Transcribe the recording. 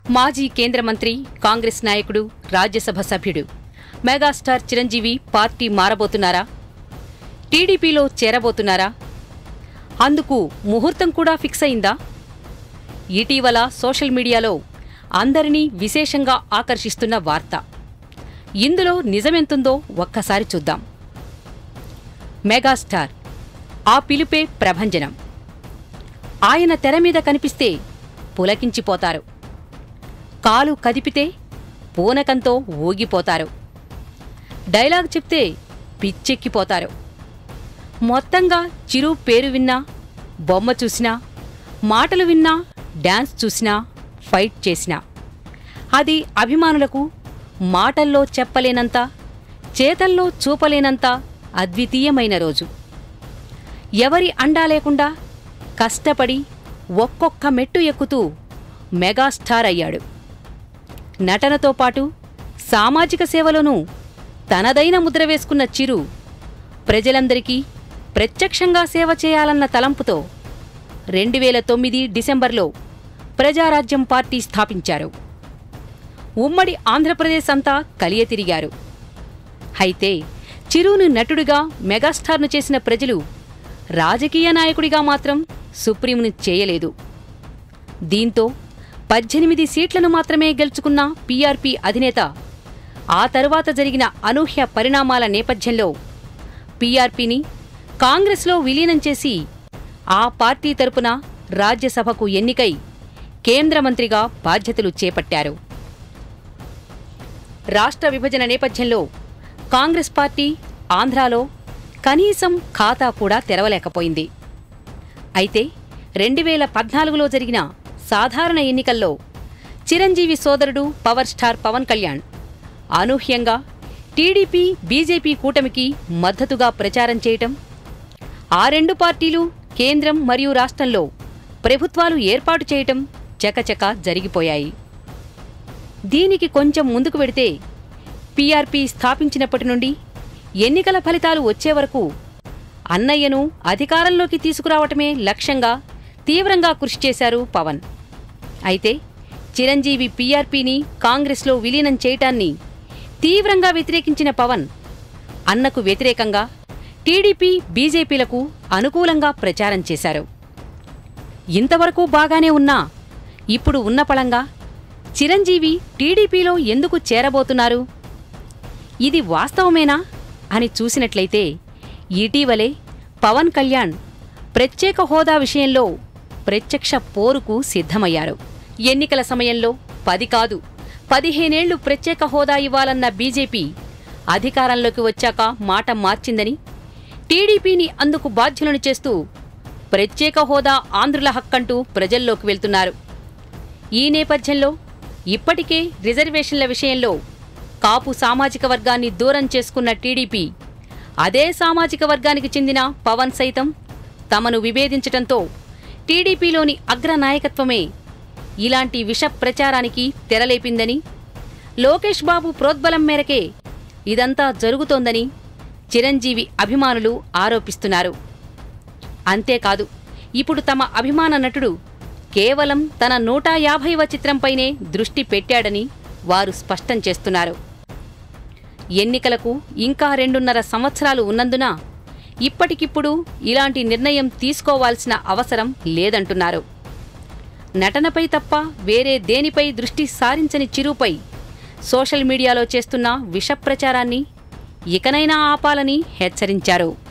మాజీ కేంద్ర మంత్రి కాంగ్రెస్ నాయకుడు రాజ్యసభ సభ్యుడు మెగాస్టార్ చిరంజీవి పార్టీ మారబోతున్నారా టీడీపీలో చేరబోతున్నారా అందుకు ముహూర్తం కూడా ఫిక్స్ అయిందా ఇటీవల సోషల్ మీడియాలో అందరినీ విశేషంగా ఆకర్షిస్తున్న వార్త ఇందులో నిజమెంతుందో ఒక్కసారి చూద్దాం మెగాస్టార్ ఆ పిలుపే ప్రభంజనం ఆయన తెర మీద కనిపిస్తే పులకించిపోతారు కాలు కదిపితే పూనకంతో ఊగిపోతారు డైలాగ్ చెప్తే పిచ్చెక్కిపోతారు మొత్తంగా చిరు పేరు విన్నా బొమ్మ చూసినా మాటలు విన్నా డాన్స్ చూసినా ఫైట్ చేసినా అది అభిమానులకు మాటల్లో చెప్పలేనంత చేతల్లో చూపలేనంత అద్వితీయమైన రోజు ఎవరి అండా లేకుండా కష్టపడి ఒక్కొక్క మెట్టు ఎక్కుతూ మెగాస్టార్ అయ్యాడు నటనతో పాటు సామాజిక సేవలోనూ తనదైన ముద్ర వేసుకున్న చిరు ప్రజలందరికీ ప్రత్యక్షంగా సేవ చేయాలన్న తలంపుతో రెండు వేల తొమ్మిది డిసెంబర్లో ప్రజారాజ్యం పార్టీ స్థాపించారు ఉమ్మడి ఆంధ్రప్రదేశ్ అంతా కలియ తిరిగారు అయితే చిరును నటుడిగా మెగాస్టార్ను చేసిన ప్రజలు రాజకీయ నాయకుడిగా మాత్రం సుప్రీంను చేయలేదు దీంతో పద్దెనిమిది సీట్లను మాత్రమే గెలుచుకున్న పీఆర్పీ అధినేత ఆ తరువాత జరిగిన అనూహ్య పరిణామాల నేపథ్యంలో పీఆర్పీని కాంగ్రెస్లో విలీనం చేసి ఆ పార్టీ తరపున రాజ్యసభకు ఎన్నికై కేంద్ర మంత్రిగా బాధ్యతలు చేపట్టారు రాష్ట్ర విభజన నేపథ్యంలో కాంగ్రెస్ పార్టీ ఆంధ్రాలో కనీసం ఖాతా కూడా తెరవలేకపోయింది అయితే రెండు వేల పద్నాలుగులో జరిగిన సాధారణ ఎన్నికల్లో చిరంజీవి సోదరుడు పవర్ స్టార్ పవన్ కళ్యాణ్ అనూహ్యంగా టీడీపీ బీజేపీ కూటమికి మద్దతుగా ప్రచారం చేయటం ఆ రెండు పార్టీలు కేంద్రం మరియు రాష్ట్రంలో ప్రభుత్వాలు ఏర్పాటు చేయటం చకచక జరిగిపోయాయి దీనికి కొంచెం ముందుకు వెడితే పీఆర్పీ స్థాపించినప్పటి నుండి ఎన్నికల ఫలితాలు వచ్చే వరకు అన్నయ్యను అధికారంలోకి తీసుకురావటమే లక్ష్యంగా తీవ్రంగా కృషి చేశారు పవన్ అయితే చిరంజీవి పీఆర్పీని కాంగ్రెస్లో విలీనం చేయటాన్ని తీవ్రంగా వ్యతిరేకించిన పవన్ అన్నకు వ్యతిరేకంగా టీడీపీ బీజేపీలకు అనుకూలంగా ప్రచారం చేశారు ఇంతవరకు బాగానే ఉన్నా ఇప్పుడు ఉన్న పళంగా చిరంజీవి టీడీపీలో ఎందుకు చేరబోతున్నారు ఇది వాస్తవమేనా అని చూసినట్లయితే ఇటీవలే పవన్ కళ్యాణ్ ప్రత్యేక హోదా విషయంలో ప్రత్యక్ష పోరుకు సిద్ధమయ్యారు ఎన్నికల సమయంలో పది కాదు పదిహేనేళ్లు ప్రత్యేక హోదా ఇవ్వాలన్న బీజేపీ అధికారంలోకి వచ్చాక మాట మార్చిందని టీడీపీని అందుకు బాధ్యులను చేస్తూ ప్రత్యేక హోదా ఆంధ్రుల హక్కంటూ ప్రజల్లోకి వెళ్తున్నారు ఈ నేపథ్యంలో ఇప్పటికే రిజర్వేషన్ల విషయంలో కాపు సామాజిక వర్గాన్ని దూరం చేసుకున్న టీడీపీ అదే సామాజిక వర్గానికి చెందిన పవన్ సైతం తమను విభేదించటంతో టీడీపీలోని అగ్ర నాయకత్వమే ఇలాంటి విష ప్రచారానికి తెరలేపిందని లోకేష్ బాబు ప్రోద్బలం మేరకే ఇదంతా జరుగుతోందని చిరంజీవి అభిమానులు ఆరోపిస్తున్నారు అంతేకాదు ఇప్పుడు తమ అభిమాన నటుడు కేవలం తన నూట యాభైవ చిత్రంపైనే దృష్టి పెట్టాడని వారు స్పష్టం చేస్తున్నారు ఎన్నికలకు ఇంకా రెండున్నర సంవత్సరాలు ఉన్నందున ఇప్పటికిప్పుడు ఇలాంటి నిర్ణయం తీసుకోవాల్సిన అవసరం లేదంటున్నారు నటనపై తప్ప వేరే దేనిపై దృష్టి సారించని చిరుపై సోషల్ మీడియాలో చేస్తున్న విషప్రచారాన్ని ఇకనైనా ఆపాలని హెచ్చరించారు